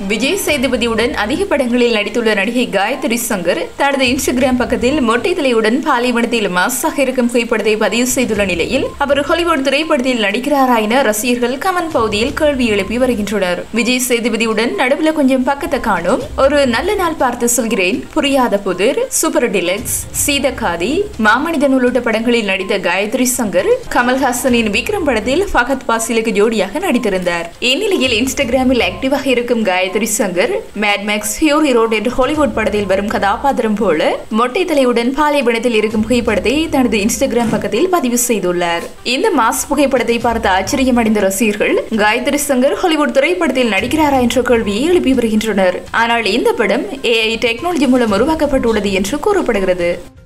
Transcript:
விஜய் சேதுபதியுடன் அதிக படங்களில் நடித்துள்ள நடிகை காயத்ரி சங்கர் தனது இன்ஸ்டாகிராம் பக்கத்தில் மொட்டை தலையுடன் பாலைவனத்தில் மாசாக இருக்கும் புகைப்படத்தை பதிவு செய்துள்ள நிலையில் அவர் ஹாலிவுட் திரைப்படத்தில் நடிக்கிறாரா என ரசிகர்கள் கமெண்ட் பகுதியில் கேள்வி எழுப்பி வருகின்றனர் விஜய் சேதுபதியுடன் நடுவில் கொஞ்சம் பக்கத்தை காணும் ஒரு நல்ல நாள் பார்த்து சொல்கிறேன் புரியாத புதிர் சூப்பர் டிலக்ஸ் சீதகாதி மாமனிதன் உள்ளிட்ட படங்களில் நடித்த காயத்ரி சங்கர் கமல்ஹாசனின் விக்ரம் படத்தில் ஃபகத் பாசிலுக்கு ஜோடியாக நடித்திருந்தார் இந்நிலையில் இன்ஸ்டாகிராமில் ஆக்டிவாக இருக்கும் Gayathri Shankar Mad Max Fury Road என்ற ஹாலிவுட் படத்தில் வரும் கதாபாத்திரம் போல மொட்டை தலையுடன் பாலைவனத்தில் இருக்கும் புகைப்படத்தை தனது இன்ஸ்டாகிராம் பக்கத்தில் பதிவு செய்துள்ளார் இந்த மாஸ் புகைப்படத்தை பார்த்து ஆச்சரியமடைந்த ரசிகர்கள் காயத்ரி சங்கர் ஹாலிவுட் திரைப்படத்தில் நடிக்கிறாரா என்ற கேள்வியை எழுப்பி வருகின்றனர் ஆனால் இந்த படம் ஏஐ டெக்னாலஜி மூலம் உருவாக்கப்பட்டுள்ளது என்று கூறப்படுகிறது